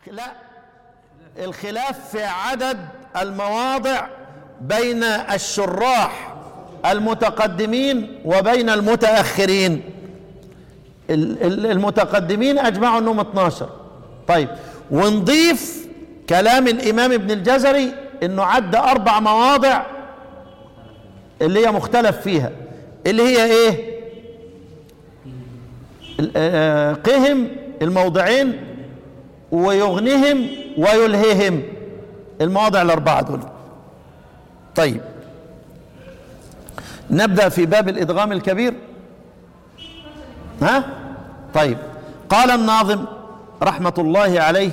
لا الخلاف في عدد المواضع بين الشراح المتقدمين وبين المتأخرين ال- ال- المتقدمين أجمعوا أنهم 12 طيب ونضيف كلام الإمام ابن الجزري أنه عد أربع مواضع اللي هي مختلف فيها اللي هي إيه ال- آه، قهم الموضعين ويغنهم ويلههم المواضع الأربعة دول طيب نبدأ في باب الإدغام الكبير ها طيب قال الناظم رحمة الله عليه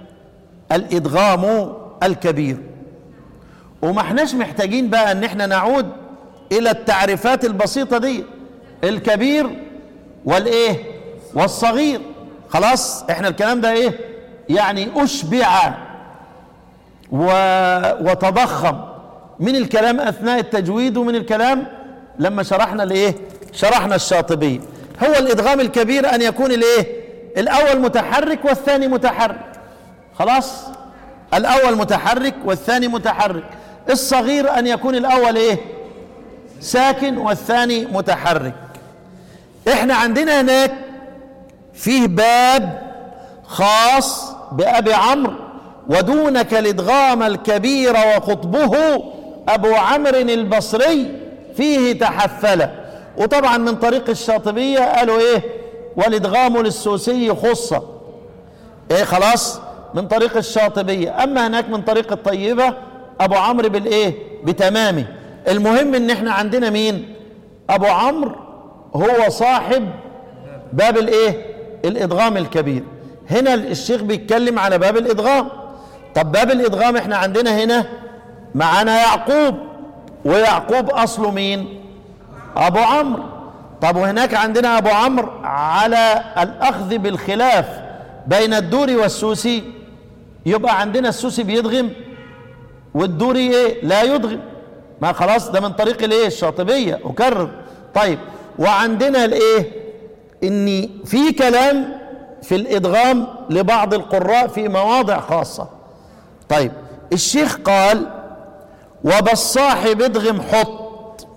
الإدغام الكبير وما احناش محتاجين بقى ان احنا نعود الى التعريفات البسيطة دي الكبير والايه والصغير خلاص احنا الكلام ده ايه يعني اشبع و... وتضخم من الكلام اثناء التجويد ومن الكلام لما شرحنا الايه شرحنا الشاطبية هو الادغام الكبير ان يكون الايه الاول متحرك والثاني متحرك خلاص الاول متحرك والثاني متحرك الصغير ان يكون الاول ايه ساكن والثاني متحرك احنا عندنا هناك فيه باب خاص بأبي عمرو ودونك الإدغام الكبير وقطبه أبو عمرو البصري فيه تحفل وطبعا من طريق الشاطبية قالوا إيه والإدغام للسوسي خصة إيه خلاص من طريق الشاطبية أما هناك من طريق الطيبة أبو عمرو بالإيه بتمامه المهم إن إحنا عندنا مين أبو عمرو هو صاحب باب الايه الادغام الكبير هنا الشيخ بيتكلم على باب الادغام طب باب الادغام احنا عندنا هنا معانا يعقوب ويعقوب اصله مين ابو عمرو طب وهناك عندنا ابو عمرو على الاخذ بالخلاف بين الدوري والسوسي يبقى عندنا السوسي بيدغم والدوري ايه لا يدغم ما خلاص ده من طريق الايه الشاطبيه اكرر طيب وعندنا الايه ان في كلام في الادغام لبعض القراء في مواضع خاصه طيب الشيخ قال وبالصاحب ادغم حط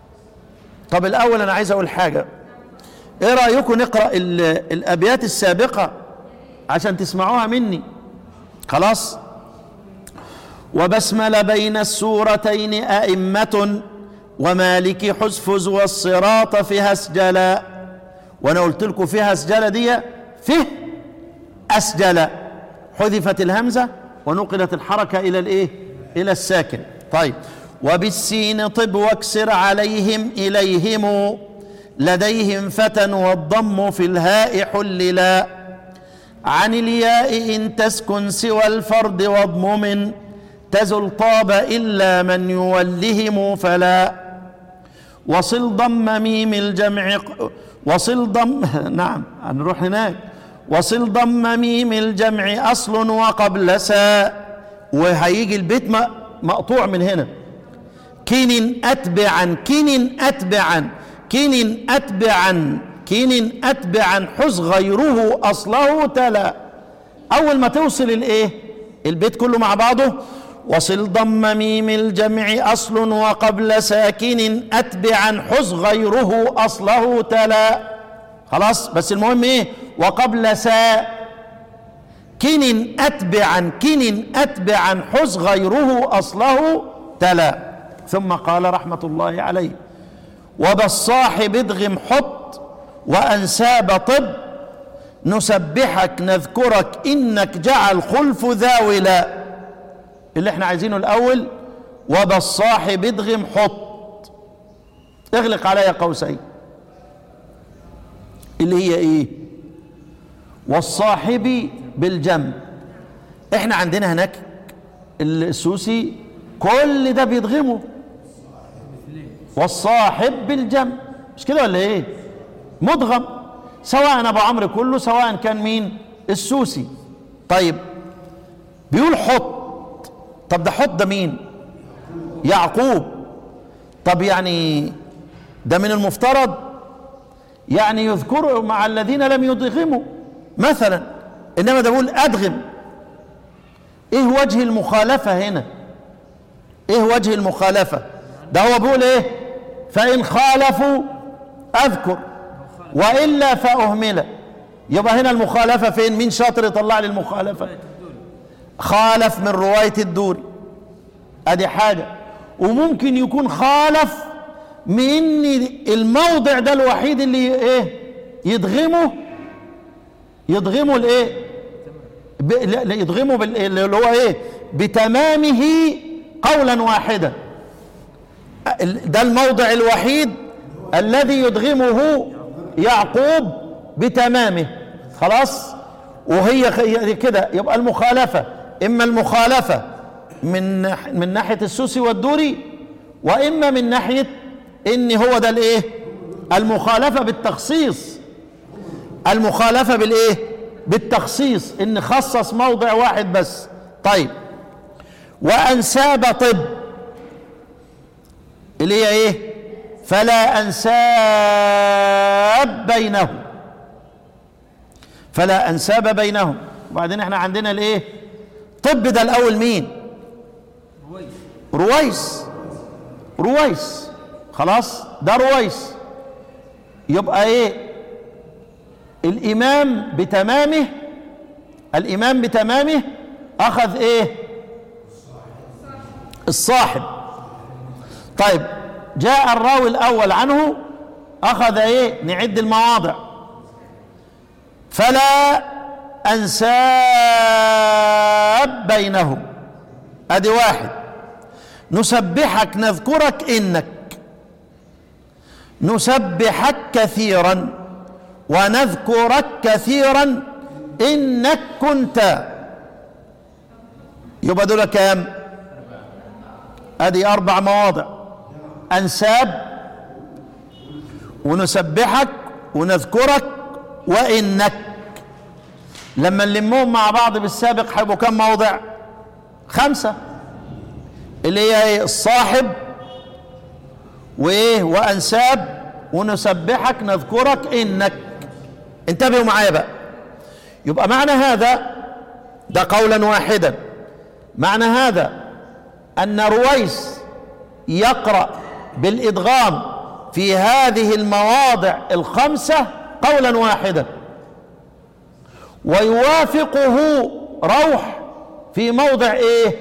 طب الاول انا عايز اقول حاجه ايه رايكم نقرا ال- الابيات السابقه عشان تسمعوها مني خلاص وبسمل بين السورتين ائمه ومالك حسفز والصراط فيها اسجلا وانا قلت لكم فيها اسجله دي فيه اسجل حذفت الهمزه ونقلت الحركه الى الايه الى الساكن طيب وبالسين طب واكسر عليهم اليهم لديهم فتى والضم في الهاء حللا عن الياء ان تسكن سوى الفرد واضمم تزل طاب الا من يولهم فلا وصل ضم ميم الجمع وصل ضم نعم هنروح هناك وصل ضم ميم الجمع اصل وقبل ساء وهيجي البيت م- مقطوع من هنا كن اتبعا كن اتبعا كن اتبعا كن اتبعا حز غيره اصله تلا اول ما توصل الايه البيت كله مع بعضه وصل ضم ميم الجمع اصل وقبل ساكن اتبعا حز غيره اصله تلا خلاص بس المهم ايه وقبل سا كن اتبعا كن اتبعا حز غيره اصله تلا ثم قال رحمه الله عليه وبالصاحب ادغم حط وانساب طب نسبحك نذكرك انك جعل خلف ذاولا اللي احنا عايزينه الاول وبالصاحب ادغم حط اغلق عليا قوسين اللي هي ايه والصاحب بالجنب احنا عندنا هناك السوسي كل ده بيدغمه والصاحب بالجنب مش كده ولا ايه مدغم سواء ابو عمرو كله سواء كان مين السوسي طيب بيقول حط طب ده حط ده مين يعقوب طب يعني ده من المفترض يعني يذكروا مع الذين لم يدغموا مثلا انما ده بيقول ادغم ايه وجه المخالفة هنا ايه وجه المخالفة ده هو بيقول ايه فإن خالفوا أذكر وإلا فأهمل يبقى هنا المخالفة فين مين شاطر يطلع لي المخالفة خالف من رواية الدوري ادي حاجة وممكن يكون خالف من الموضع ده الوحيد اللي ايه يدغمه يدغمه الايه ب... لا لا، يدغمه بال... اللي هو ايه بتمامه قولا واحدا ال- ده الموضع الوحيد الذي يدغمه يعقوب بتمامه خلاص وهي خ- هي كده يبقى المخالفة إما المخالفة من ناح- من ناحية السوسي والدوري وإما من ناحية إن هو ده الإيه المخالفة بالتخصيص المخالفة بالإيه بالتخصيص إن خصص موضع واحد بس طيب وأنساب طب اللي هي ايه فلا انساب بينهم فلا انساب بينهم وبعدين احنا عندنا الايه طب ده الاول مين رويس رويس خلاص ده رويس يبقى ايه الامام بتمامه الامام بتمامه اخذ ايه الصاحب طيب جاء الراوي الاول عنه اخذ ايه نعد المواضع فلا انساب بينهم ادي واحد نسبحك نذكرك انك نسبحك كثيرا ونذكرك كثيرا انك كنت يبقى دول كام ادي اربع مواضع انساب ونسبحك ونذكرك وانك لما نلمهم مع بعض بالسابق هيبقوا كم موضع خمسه اللي هي ايه الصاحب وايه وانساب ونسبحك نذكرك انك انتبهوا معايا بقى يبقى معنى هذا ده قولا واحدا معنى هذا ان رويس يقرا بالادغام في هذه المواضع الخمسه قولا واحدا ويوافقه روح في موضع ايه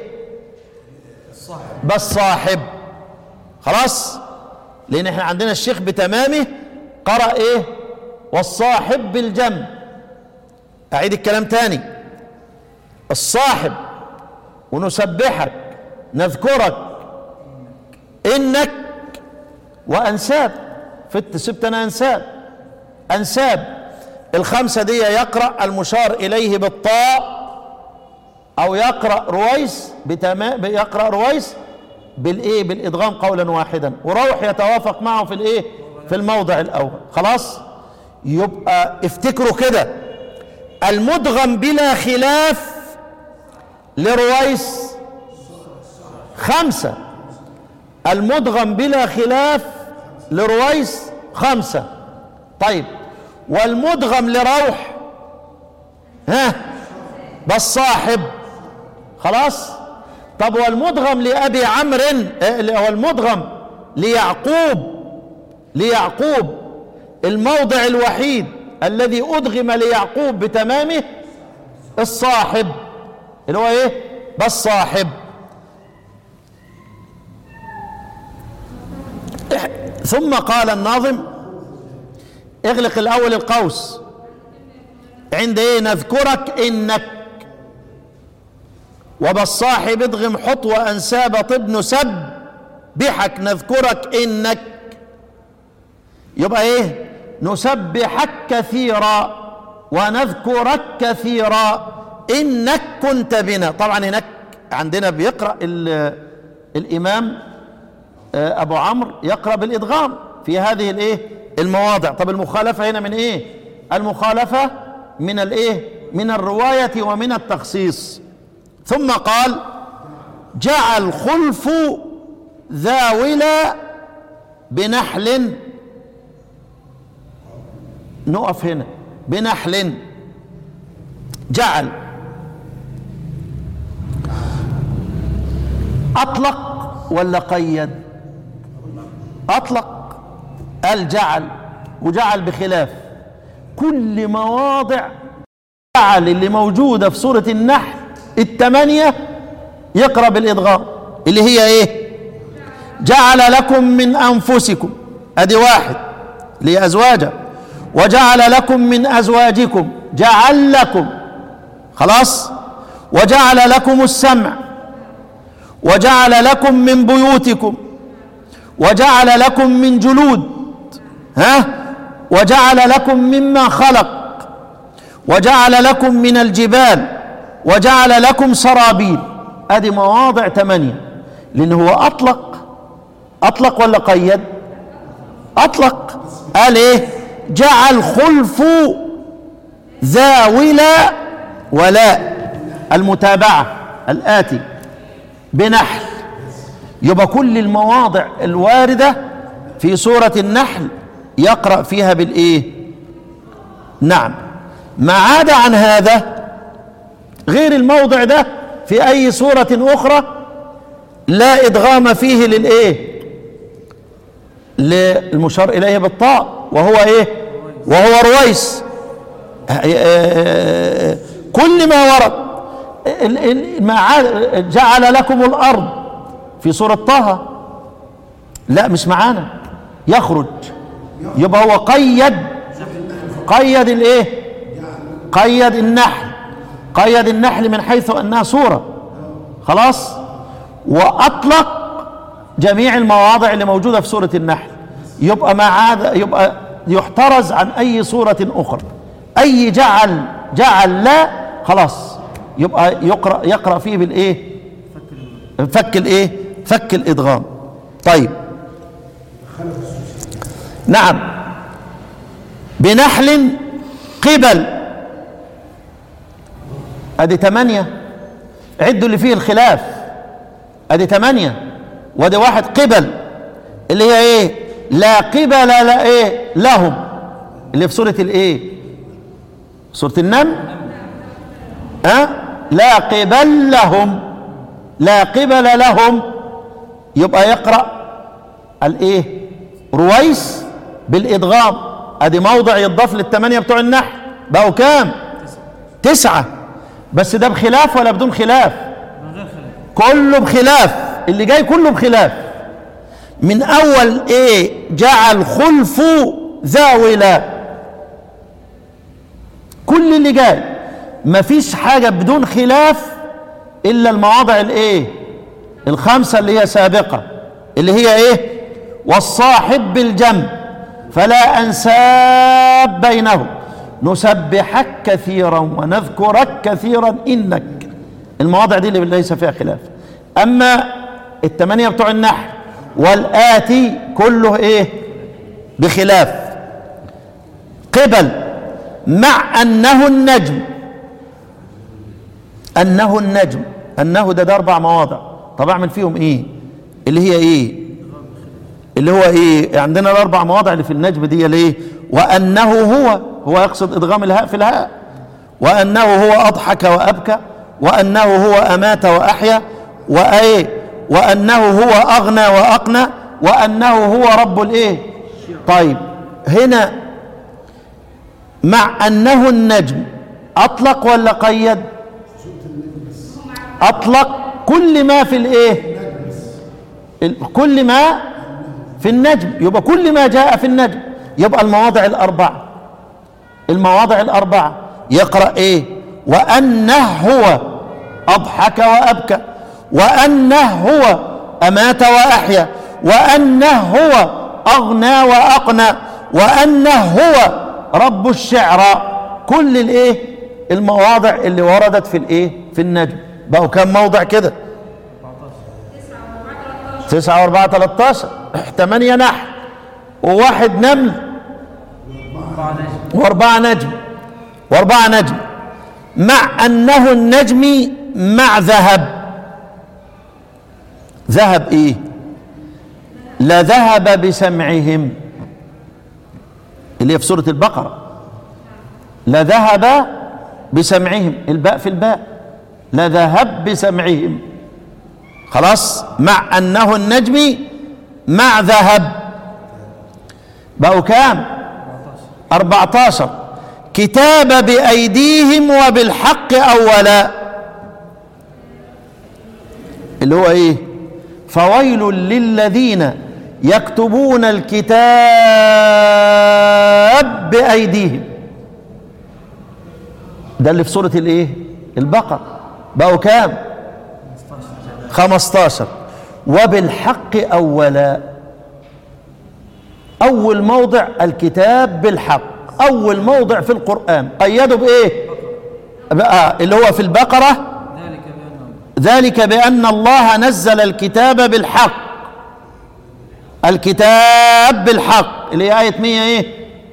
بس صاحب خلاص لان احنا عندنا الشيخ بتمامه قرأ ايه والصاحب بالجنب اعيد الكلام تاني الصاحب ونسبحك نذكرك انك وانساب فت سبت انا انساب انساب الخمسه دي يقرا المشار اليه بالطاء او يقرا رويس بتمام يقرا رويس بالايه بالادغام قولا واحدا وروح يتوافق معه في الايه في الموضع الاول خلاص يبقى افتكروا كده المدغم بلا خلاف لرويس خمسة المدغم بلا خلاف لرويس خمسة طيب والمدغم لروح ها بس صاحب خلاص طب والمدغم لأبي عمرو آه، والمدغم ليعقوب ليعقوب الموضع الوحيد الذي أدغم ليعقوب بتمامه الصاحب اللي هو ايه بس صاحب ثم قال الناظم اغلق الاول القوس عند ايه نذكرك انك وبالصاحب ادغم حط وانساب طب نسب بحك نذكرك انك يبقى ايه نسبحك كثيرا ونذكرك كثيرا انك كنت بنا طبعا هناك عندنا بيقرا ال- الامام آه، ابو عمرو يقرا بالادغام في هذه الايه المواضع طب المخالفه هنا من ايه المخالفه من الايه من الروايه ومن التخصيص ثم قال جعل خلف ذاولا بنحل نقف هنا بنحل جعل أطلق ولا قيد أطلق قال جعل وجعل بخلاف كل مواضع جعل اللي موجودة في سورة النحل الثمانية يقرأ بالإدغام اللي هي إيه جعل لكم من أنفسكم أدي واحد لأزواجه وجعل لكم من أزواجكم جعل لكم خلاص وجعل لكم السمع وجعل لكم من بيوتكم وجعل لكم من جلود ها وجعل لكم مما خلق وجعل لكم من الجبال وجعل لكم سرابيل ادي مواضع ثمانية لان هو اطلق اطلق ولا قيد اطلق قال ايه جعل خلف ذا ولا ولاء المتابعة الآتي بنحل يبقى كل المواضع الواردة في سورة النحل يقرأ فيها بالإيه نعم ما عدا عن هذا غير الموضع ده في أي سورة أخرى لا إدغام فيه للإيه للمشار إليه بالطاء وهو إيه وهو رويس كل ما ورد ما جعل لكم الأرض في سورة طه لا مش معانا يخرج يبقى هو قيد قيد الايه قيد النحل قيد النحل من حيث انها سوره خلاص واطلق جميع المواضع اللي موجوده في سوره النحل يبقى ما عاد يبقى يحترز عن اي سوره اخرى اي جعل جعل لا خلاص يبقى يقرا يقرا فيه بالايه فك الايه فك الادغام طيب نعم بنحل قبل ادي ثمانية عدوا اللي فيه الخلاف ادي ثمانية وادي واحد قبل اللي هي ايه لا قبل لا ايه لهم اللي في سورة الايه سورة النمل ها أه؟ لا قبل لهم لا قبل لهم يبقى يقرأ الايه رويس بالادغام ادي موضع يضاف للثمانية بتوع النحل بقوا كام تسعة بس ده بخلاف ولا بدون خلاف كله بخلاف اللي جاي كله بخلاف من اول ايه جعل خلف ذاولا كل اللي جاي مفيش حاجة بدون خلاف الا المواضع الايه الخمسة اللي هي سابقة اللي هي ايه والصاحب بالجنب فلا انساب بينهم نسبحك كثيرا ونذكرك كثيرا انك المواضع دي اللي ليس فيها خلاف اما الثمانيه بتوع النحل والاتي كله ايه بخلاف قبل مع انه النجم انه النجم انه ده, ده اربع مواضع طب اعمل فيهم ايه اللي هي ايه اللي هو ايه عندنا الاربع مواضع اللي في النجم دي ليه وانه هو هو يقصد ادغام الهاء في الهاء وانه هو اضحك وابكى وانه هو امات واحيا وايه وانه هو اغنى واقنى وانه هو رب الايه طيب هنا مع انه النجم اطلق ولا قيد اطلق كل ما في الايه كل ما في النجم يبقى كل ما جاء في النجم يبقى المواضع الأربعة المواضع الأربعة يقرأ إيه وأنه هو أضحك وأبكى وأنه هو أمات وأحيا وأنه هو أغنى وأقنى وأنه هو رب الشعرى كل الإيه المواضع اللي وردت في الإيه في النجم بقوا كم موضع كده تسعة وأربعة تلاتاشر ثمانية نحل وواحد نمل وأربعة نجم وأربعة نجم مع أنه النجم مع ذهب ذهب إيه لذهب بسمعهم اللي هي في سورة البقرة لذهب بسمعهم الباء في الباء لذهب بسمعهم خلاص مع أنه النجم مع ذهب بقوا كام 14 كتاب بأيديهم وبالحق أولا اللي هو ايه فويل للذين يكتبون الكتاب بأيديهم ده اللي في سورة الايه البقر بقوا كام 15 وبالحق أولا أول موضع الكتاب بالحق أول موضع في القرآن قيدوا بإيه بقى اللي هو في البقرة ذلك بأنه ذلك بأن الله نزل الكتاب بالحق الكتاب بالحق اللي هي آية 100 إيه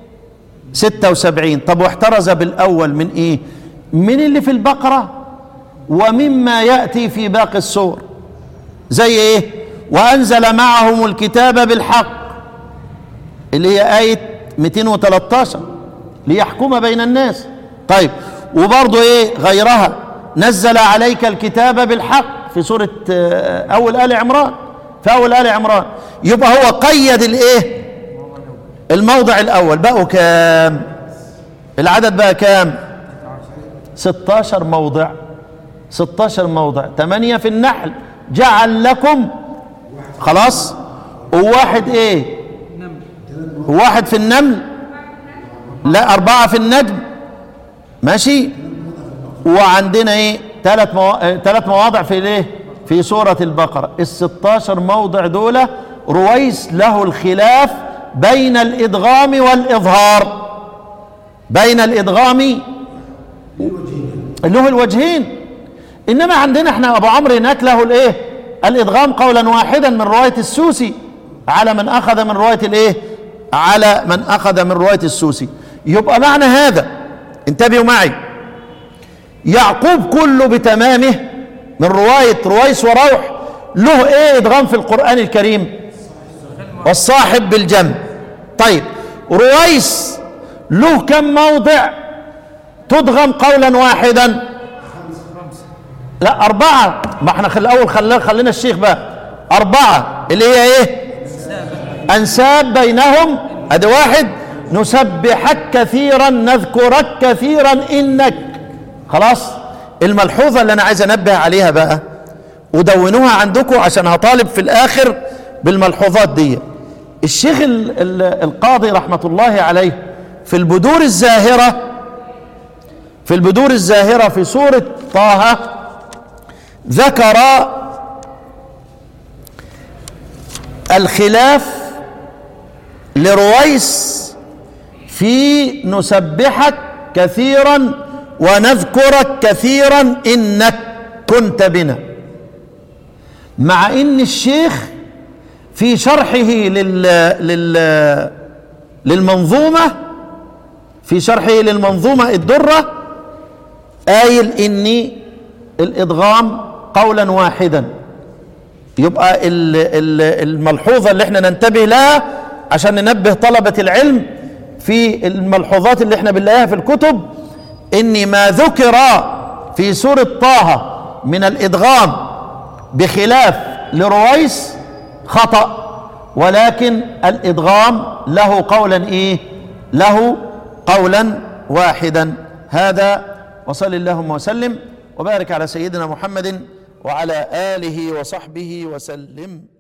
76 طب واحترز بالأول من إيه من اللي في البقرة ومما يأتي في باقي السور زي إيه وأنزل معهم الكتاب بالحق اللي هي آية 213 ليحكم بين الناس طيب وبرضه إيه غيرها نزل عليك الكتاب بالحق في سورة آه، أول آل عمران في أول آل عمران يبقى هو قيد الإيه الموضع الأول بقوا كام العدد بقى كام 16 موضع 16 موضع 8 في النحل جعل لكم خلاص وواحد ايه نمل وواحد في النمل لا أربعة في النجم ماشي وعندنا ايه ثلاث مو... ثلاث مواضع في الايه في سورة البقرة ال 16 موضع دول رويس له الخلاف بين الإدغام والإظهار بين الإدغام اللي هو الوجهين إنما عندنا احنا أبو عمرو هناك له الإيه الإدغام قولا واحدا من رواية السوسي على من أخذ من رواية الإيه على من أخذ من رواية السوسي يبقى معنى هذا انتبهوا معي يعقوب كله بتمامه من رواية رويس وروح له ايه ادغام في القرآن الكريم والصاحب بالجنب طيب رويس له كم موضع تدغم قولا واحدا لا أربعة ما احنا خل الأول خلينا خلينا الشيخ بقى أربعة اللي هي إيه؟ أنساب بينهم أدي واحد نسبحك كثيرا نذكرك كثيرا إنك خلاص الملحوظة اللي أنا عايز أنبه عليها بقى ودونوها عندكم عشان هطالب في الآخر بالملحوظات دي الشيخ ال- ال- القاضي رحمة الله عليه في البدور الزاهرة في البدور الزاهرة في سورة طه ذكر الخلاف لرويس في نسبحك كثيرا ونذكرك كثيرا انك كنت بنا مع ان الشيخ في شرحه لل لل للمنظومه في شرحه للمنظومه الدره قايل اني الادغام قولا واحدا يبقى ال- ال- الملحوظه اللي احنا ننتبه لها عشان ننبه طلبه العلم في الملحوظات اللي احنا بنلاقيها في الكتب ان ما ذكر في سوره طه من الادغام بخلاف لرويس خطأ ولكن الادغام له قولا ايه له قولا واحدا هذا وصل اللهم وسلم وبارك على سيدنا محمد وعلى اله وصحبه وسلم